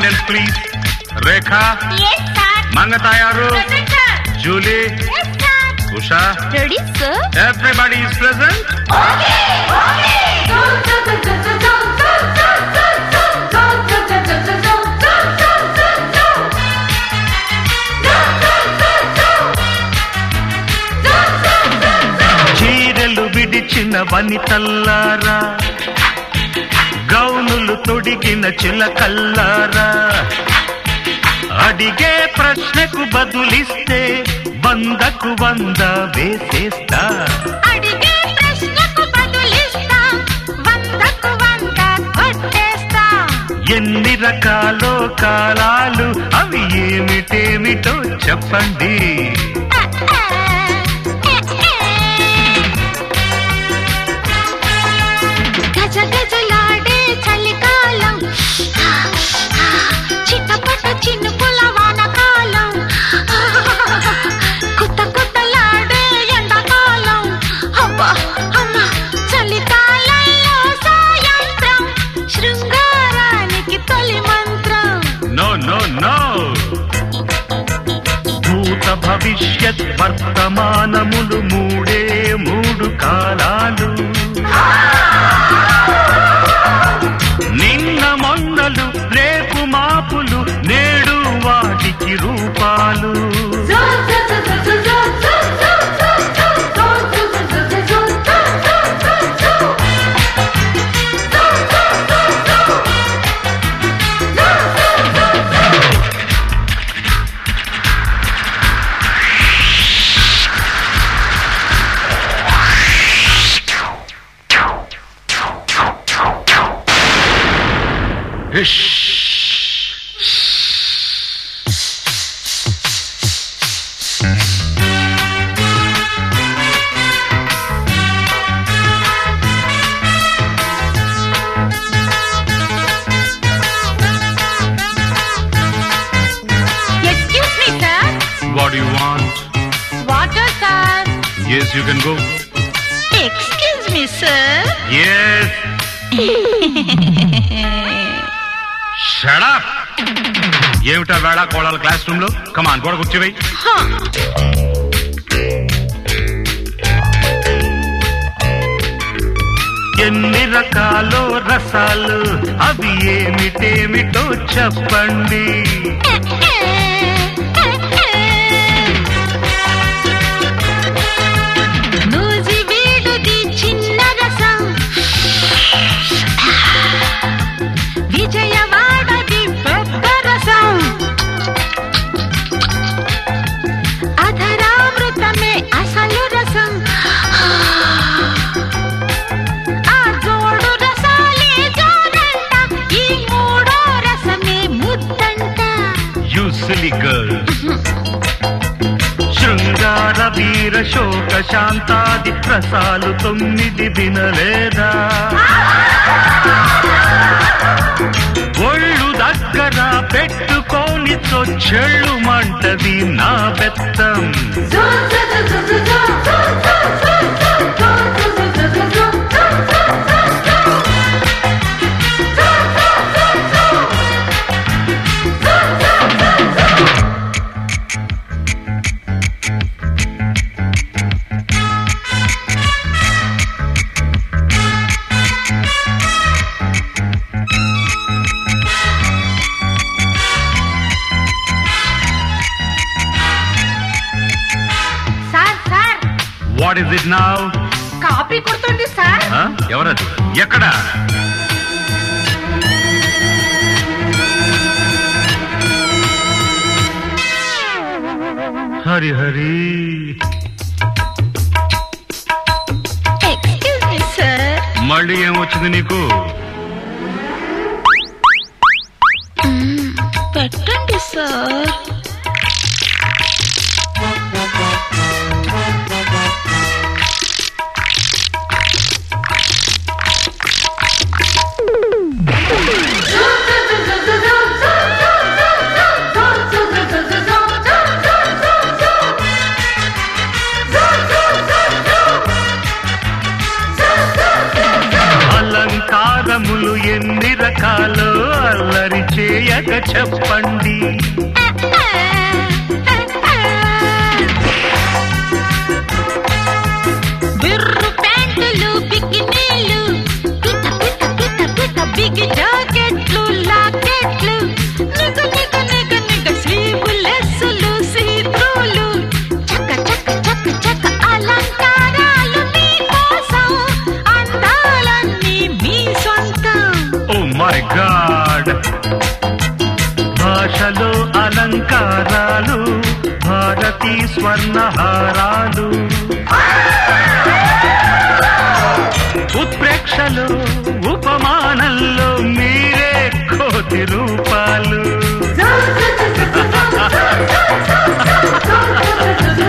Attendance please Rekha Yes, sir. Mangathayaru Present, sir. Julie Yes, sir. Usha Ready, sir? Everybody is present చీరలు విడిచిన వనితల్లారా గౌనులు తొడిగిన చిలకల్లారా అడిగే ప్రశ్నకు బదులిస్తే వందకు వంద వేసేస్తా అడిగే ప్రశ్నకు బదులిస్తా వందకు వంద కొట్టేస్తా ఎన్ని రకాలో కాలాలు అవి ఏమిటేమిటో చెప్పండి గజ గజలాడే చలికాలం చిట్టపట చినుకుల వానకాలం కుత్త కుత్తలాడే ఎండాకాలం అబ్బా అమ్మ చలికాలంలో సాయంత్రం శృంగారానికి తొలి మంత్రం నో నో నో భూత భవిష్యత్ వర్తమానములు మూడే మూడు కాలాలు నిన్న మొన్నలు రేపు మాపులు నేడు వాటికి రూపాలు excuse me sir what you want water sir yes you can go excuse me sir yes shut up ఏమిటా వేళ కోళాల క్లాస్ రూమ్ లో కమాన్ గోడ కూర్చోవై ఎన్ని రకాలో రసాలు అవి ఏమిటేమిటో చెప్పండి నూజి వీడుది చిన్న రసం విజయవాడది పెద్ద రసం అధరామృతమే అసలు రసం ఆ జోడు రసాలే జోడంట ఈ మూడో రసమే ముద్దంట యు సిలీ గర్ల్ శృంగార వీర శోక శాంతాది రసాలు తొమ్మిది వినలేదా ఒళ్ళు దగ్గర పెట్టుకొని చెళ్ళు మంటది నా బెత్తం sir sir what is it now copy కొడుతుంది సార్ ఎవరది ఎక్కడ Hari Hari excuse me sir మళ్ళీ ఏమొచ్చింది నీకు పెట్టండి సార్ అలంకార స్వర్ణహారాలు ఉత్ప్రేక్షలో ఉపమానంలో మీరే కోటి రూపాలు